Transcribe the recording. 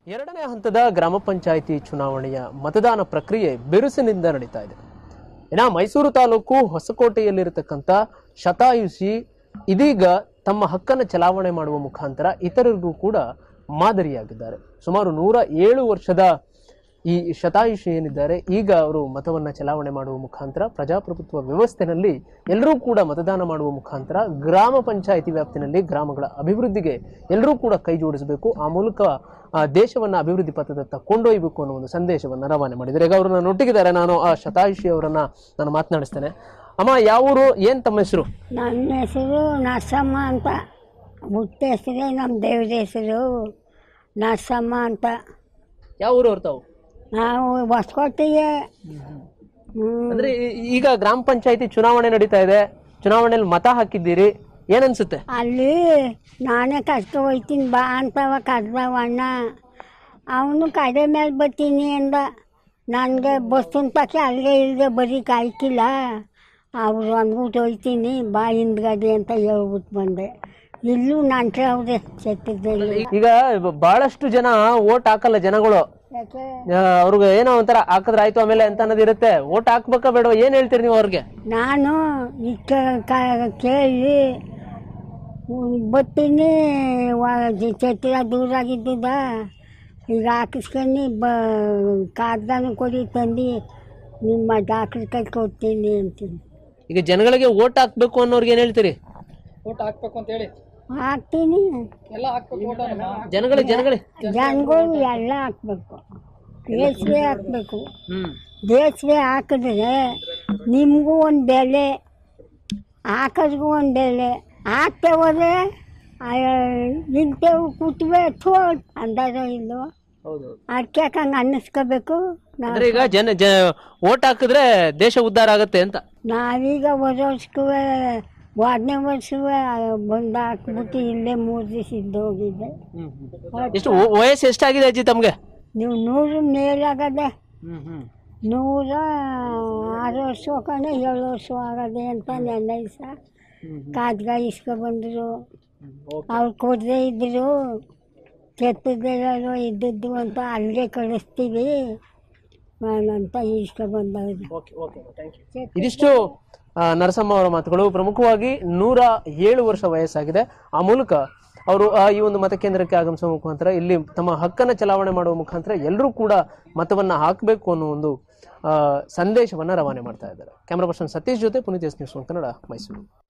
ಎರಡನೇ ಹಂತದ ಗ್ರಾಮ ಪಂಚಾಯಿತಿ ಚುನಾವಣೆಯ ಮತದಾನ ಪ್ರಕ್ರಿಯೆ ಬಿರುಸಿನಿಂದ ನಡೀತಾ ಇದೆ ಇನ್ನ ಮೈಸೂರು ತಾಲೂಕು ಹೊಸಕೋಟೆಯಲ್ಲಿರತಕ್ಕಂಥ ಶತಾಯುಷಿ ಇದೀಗ ತಮ್ಮ ಹಕ್ಕನ್ನು ಚಲಾವಣೆ ಮಾಡುವ ಮುಖಾಂತರ ಇತರರಿಗೂ ಕೂಡ ಮಾದರಿಯಾಗಿದ್ದಾರೆ ಸುಮಾರು ನೂರ ಏಳು ವರ್ಷದ ಈ ಶತಾಯುಷಿ ಏನಿದ್ದಾರೆ ಈಗ ಅವರು ಮತವನ್ನ ಚಲಾವಣೆ ಮಾಡುವ ಮುಖಾಂತರ ಪ್ರಜಾಪ್ರಭುತ್ವ ವ್ಯವಸ್ಥೆನಲ್ಲಿ ಎಲ್ಲರೂ ಕೂಡ ಮತದಾನ ಮಾಡುವ ಮುಖಾಂತರ ಗ್ರಾಮ ಪಂಚಾಯಿತಿ ವ್ಯಾಪ್ತಿನಲ್ಲಿ ಗ್ರಾಮಗಳ ಅಭಿವೃದ್ಧಿಗೆ ಎಲ್ಲರೂ ಕೂಡ ಕೈ ಜೋಡಿಸಬೇಕು ಆ ಮೂಲಕ ಆ ದೇಶವನ್ನ ಅಭಿವೃದ್ಧಿ ಪಥದತ್ತ ಕೊಂಡೊಯ್ಯಬೇಕು ಅನ್ನೋ ಒಂದು ಸಂದೇಶವನ್ನ ರವಾನೆ ಮಾಡಿದ್ದಾರೆ ಈಗ ಅವರು ನನ್ನ ಒಟ್ಟಿಗಿದ್ದಾರೆ ನಾನು ಆ ಶತಾಯುಷಿ ಅವರನ್ನ ನಾನು ಮಾತನಾಡಿಸ್ತೇನೆ ಅಮ್ಮ ಯಾವ ಊರು ಏನ್ ತಮ್ಮ ಹೆಸರು ನನ್ನ ಹೆಸರು ನರಸಮ್ಮ ಅಂತ ಹುಟ್ಟ ಹೆಸರೇ ನಮ್ಮ ದೇವ್ರ ಹೆಸರು ನರಸಮ್ಮ ಅಂತ ಯಾವ ಊರು ಅವ್ರು ತಾವು ನಾವು ಹೊಸಕೋಟೆಗೆ ಹ್ಞೂ ಅಂದ್ರೆ ಈ- ಈಗ ಗ್ರಾಮ ಪಂಚಾಯಿತಿ ಚುನಾವಣೆ ನಡೀತಾ ಇದೆ ಚುನಾವಣೆಯಲ್ಲಿ ಮತ ಹಾಕಿದ್ದೀರಿ ಏನನ್ಸುತ್ತೆ ಅಲ್ಲಿ ನಾನೇ ಕರ್ಕೊ ಹೋಯ್ತೀನಿ ಬಾ ಅಂತವ ಕರ್ದವ ಅಣ್ಣ ಅವನು ಕಡೆ ಮೇಲೆ ಬರ್ತೀನಿ ಅಂದ ನನಗೆ ಬಸ್ಸಿನ ಪಕ್ಕ ಅಲ್ಲಿಗೆ ಇಲ್ಲದೆ ಬರೀ ಕಾಯ್ಕಿಲ್ಲ ಅವರು ಅಂದ್ಬಿಟ್ಟು ಹೋಯ್ತೀನಿ ಬಾ ಹಿಂದ್ಗಡೆ ಅಂತ ಹೇಳ್ಬಿಟ್ಟು ಬಂದೆ ಇಲ್ಲೂ ನಂಟ್ರೆ ಅವ್ರೆ ಸತ್ತಿದ್ದಲ್ಲಿ ಈಗ ಬಹಳಷ್ಟು ಜನ ಓಟ್ ಹಾಕಲ್ಲ ಜನಗಳು ಯಾಕೆ ಆ, ಅವ್ರಿಗೆ ಏನೋ ಒಂಥರ ಹಾಕಿದ್ರೆ ಆಯ್ತು ಆಮೇಲೆ ಅಂತ ಅನ್ನೋದು ಇರುತ್ತೆ ಓಟ್ ಹಾಕ್ಬೇಕಾ ಬೇಡ ಏನ್ ಹೇಳ್ತೀರಿ ನೀವು ಅವ್ರಿಗೆ ನಾನು ಈ ಕ- ಕ- ಕೇಳಿ ಹ್ಮ್, ಬರ್ತೀನಿ ಛತ್ರ ದೂರ ಆಗಿದ್ದದ ಈಗ ಹಾಕಿಸ್ಕೊಂಡು ಬ ಕಾಗ್ದಾನು ಕೊಡಿ ತಂದು ನಿಮ್ಮ ಡಾಕ್ಟ್ರ್ ಕೈ ಕೊಡ್ತೀನಿ ಅಂತೀನಿ ಈಗ ಜನಗಳಿಗೆ ಓಟ್ ಹಾಕ್ಬೇಕು ಅನ್ನೋರ್ಗೆ ಏನ್ ಹೇಳ್ತೀರಿ ಹಾಕ್ತೀನಿ ಜನಗಳಿಗೆ ಜನಗಳಿಗೆ ಜನಗಳು ಎಲ್ಲ ಹಾಕ್ಬೇಕು ದೇಶವೇ ಹಾಕ್ಬೇಕು ಹ್ಮ್ ದೇಶವೇ ಹಾಕಿದ್ರೆ ನಿಮಗೂ ಒಂದು ಬೆಲೆ ಹಾಕೋದ್ಗೂ ಒಂದು ಬೆಲೆ ಹಾಕ್ತೆ ಹೋದ್ರೆ ನಿಂತೇವು ಕೂತ್ವೆ ಥೋ ಅಂದಾರ ಇಲ್ಲೋ ಹೌದು ಅದಕ್ಕೆ ಹಂಗೆ ಅನ್ನಿಸ್ಕೋಬೇಕು ನಾವು ಅಂದ್ರೆ ಈಗ ಜನ ಜ ಓಟ್ ಹಾಕಿದ್ರೆ ದೇಶ ಉದ್ಧಾರ ಆಗತ್ತೆ ಅಂತ ನಾವೀಗ ಹೋದ ವರ್ಷಕ್ಕೂ ವಾರನೇ ವರ್ಷವೂ ಬಂದು ಹಾಕ್ಬಿಟ್ಟು ಇಲ್ಲೇ ಮೂರು ದಿವಸ ಇದ್ದು ಹೋಗಿದ್ದೆ ಎಷ್ಟು ವ- ವಯಸ್ಸು ಎಷ್ಟಾಗಿದೆ ಅಜ್ಜಿ ತಮ್ಗೆ ನೀವು ನೂರು ಮೇಲಾಗದೆ ಹ್ಮ್ ಹ್ಮ್ ನೂರ ಆರು ವರ್ಷ ಹೋಗೋಣ ಏಳು ವರ್ಷ ಆಗದೆ ಅಂತ ನೆನ್ನೆ ದಿವಸ ಕಾದ್ಗ ಇಸ್ಕೊಬಂದರು ಅವ್ರು ಕೊಡದೇ ಇದ್ರು ಕೆತ್ತದೆಲ್ಲೋ ಇದ್ದದ್ದು ಅಂತ ಅಲ್ಲಿಗೆ ಕಳಿಸ್ತೀವಿ ಅಂತ ಇಸ್ಕೊಬಂದವ್ರು ಇದಿಷ್ಟು ಆ, ನರಸಮ್ಮ ಅವರ ಮಾತುಗಳು ಪ್ರಮುಖವಾಗಿ ನೂರ ಏಳು ವರ್ಷ ವಯಸ್ಸಾಗಿದೆ ಆ ಮೂಲಕ ಅವರು ಆ, ಈ ಒಂದು ಮತಕೇಂದ್ರಕ್ಕೆ ಆಗಮಿಸುವ ಮುಖಾಂತರ ಇಲ್ಲಿ ತಮ್ಮ ಹಕ್ಕನ್ನು ಚಲಾವಣೆ ಮಾಡುವ ಮುಖಾಂತರ ಎಲ್ಲರೂ ಕೂಡ ಮತವನ್ನ ಹಾಕಬೇಕು ಅನ್ನೋ ಒಂದು ಆ, ಸಂದೇಶವನ್ನ ರವಾನೆ ಮಾಡ್ತಾ ಇದ್ದಾರೆ ಕ್ಯಾಮ್ರಾ ಪರ್ಸನ್ ಸತೀಶ್ ಜೊತೆ Puneeth S news one Kannada Mysuru